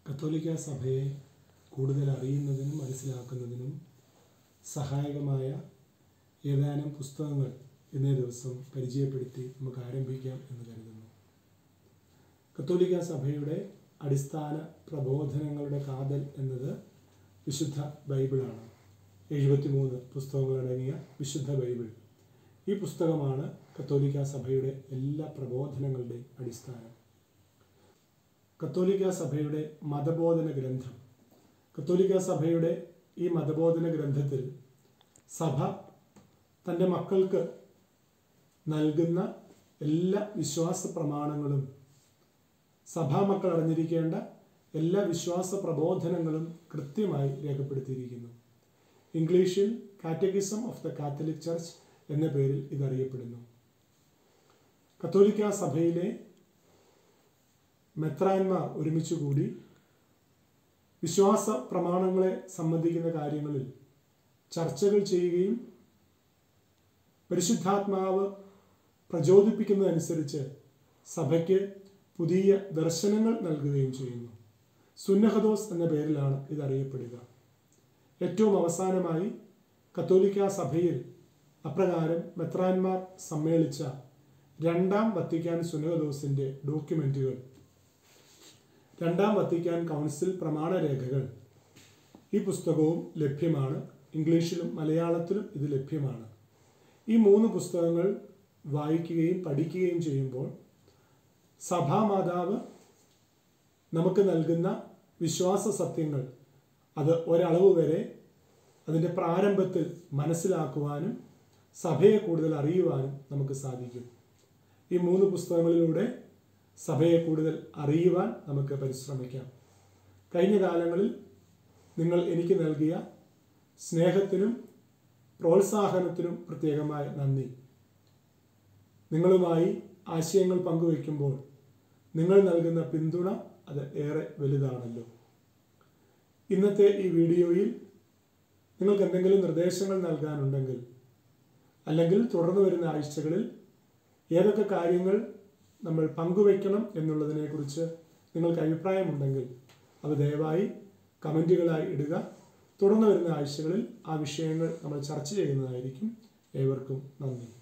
കത്തോലിക്ക സഭയെ കൂടുതൽ അറിയുന്നതിനും മനസ്സിലാക്കുന്നതിനും സഹായകമായ ഏതാനും പുസ്തകങ്ങൾ ഇന്നേ ദിവസം പരിചയപ്പെടുത്തി നമുക്ക് ആരംഭിക്കാം എന്ന് കരുതുന്നു കത്തോലിക്ക സഭയുടെ അടിസ്ഥാന പ്രബോധനങ്ങളുടെ കാതൽ എന്നത് വിശുദ്ധ ബൈബിളാണ് എഴുപത്തിമൂന്ന് പുസ്തകങ്ങളടങ്ങിയ വിശുദ്ധ ബൈബിൾ ഈ പുസ്തകമാണ് കത്തോലിക്ക സഭയുടെ എല്ലാ പ്രബോധനങ്ങളുടെയും അടിസ്ഥാനം കത്തോലിക്ക സഭയുടെ മതബോധന ഗ്രന്ഥം കത്തോലിക്ക സഭയുടെ ഈ മതബോധന ഗ്രന്ഥത്തിൽ സഭ തൻ്റെ മക്കൾക്ക് നൽകുന്ന എല്ലാ വിശ്വാസ പ്രമാണങ്ങളും സഭാമക്കൾ അറിഞ്ഞിരിക്കേണ്ട എല്ലാ വിശ്വാസ പ്രബോധനങ്ങളും കൃത്യമായി രേഖപ്പെടുത്തിയിരിക്കുന്നു ഇംഗ്ലീഷിൽ catechism of the Catholic Church എന്ന പേരിൽ ഇതറിയപ്പെടുന്നു കത്തോലിക്ക സഭയിലെ മെത്രാന്മാർ ഒരുമിച്ച് കൂടി വിശ്വാസ പ്രമാണങ്ങളെ സംബന്ധിക്കുന്ന കാര്യങ്ങളിൽ ചർച്ചകൾ ചെയ്യുകയും പരിശുദ്ധാത്മാവ് പ്രചോദിപ്പിക്കുന്നതനുസരിച്ച് സഭയ്ക്ക് പുതിയ ദർശനങ്ങൾ നൽകുകയും ചെയ്യുന്നു സുന്നഹദോസ് എന്ന പേരിലാണ് ഇത് അറിയപ്പെടുക ഏറ്റവും അവസാനമായി കത്തോലിക്ക സഭയിൽ അപ്രകാരം മെത്രാന്മാർ സമ്മേളിച്ച രണ്ടാം വത്തിക്കാൻ സുന്നഹദോസിന്റെ ഡോക്യുമെന്റുകൾ രണ്ടാം വത്തിക്കാൻ കൗൺസിൽ പ്രമാണരേഖകൾ ഈ പുസ്തകവും ലഭ്യമാണ് ഇംഗ്ലീഷിലും മലയാളത്തിലും ഇത് ലഭ്യമാണ് ഈ മൂന്ന് പുസ്തകങ്ങൾ വായിക്കുകയും പഠിക്കുകയും ചെയ്യുമ്പോൾ സഭാമാതാവ് നമുക്ക് നൽകുന്ന വിശ്വാസ സത്യങ്ങൾ അത് ഒരളവ് വരെ അതിൻ്റെ പ്രാരംഭത്തിൽ മനസ്സിലാക്കുവാനും സഭയെ കൂടുതൽ അറിയുവാനും നമുക്ക് സാധിക്കും ഈ മൂന്ന് പുസ്തകങ്ങളിലൂടെ സഭയെ കൂടുതൽ അറിയുവാൻ നമുക്ക് പരിശ്രമിക്കാം കഴിഞ്ഞ കാലങ്ങളിൽ നിങ്ങൾ എനിക്ക് നൽകിയ സ്നേഹത്തിനും പ്രോത്സാഹനത്തിനും പ്രത്യേകമായ നന്ദി നിങ്ങളുമായി ആശയങ്ങൾ പങ്കുവയ്ക്കുമ്പോൾ നിങ്ങൾ നൽകുന്ന പിന്തുണ അത് ഏറെ വലുതാണല്ലോ ഇന്നത്തെ ഈ വീഡിയോയിൽ നിങ്ങൾക്ക് എന്തെങ്കിലും നിർദ്ദേശങ്ങൾ നൽകാനുണ്ടെങ്കിൽ അല്ലെങ്കിൽ തുടർന്നു വരുന്ന ആഴ്ചകളിൽ ഏതൊക്കെ കാര്യങ്ങൾ നമ്മൾ പങ്കുവയ്ക്കണം എന്നുള്ളതിനെക്കുറിച്ച് നിങ്ങൾക്ക് അഭിപ്രായമുണ്ടെങ്കിൽ അത് ദയവായി കമൻറ്റുകളായി ഇടുക തുടർന്ന് വരുന്ന ആഴ്ചകളിൽ ആ വിഷയങ്ങൾ നമ്മൾ ചർച്ച ചെയ്യുന്നതായിരിക്കും ഏവർക്കും നന്ദി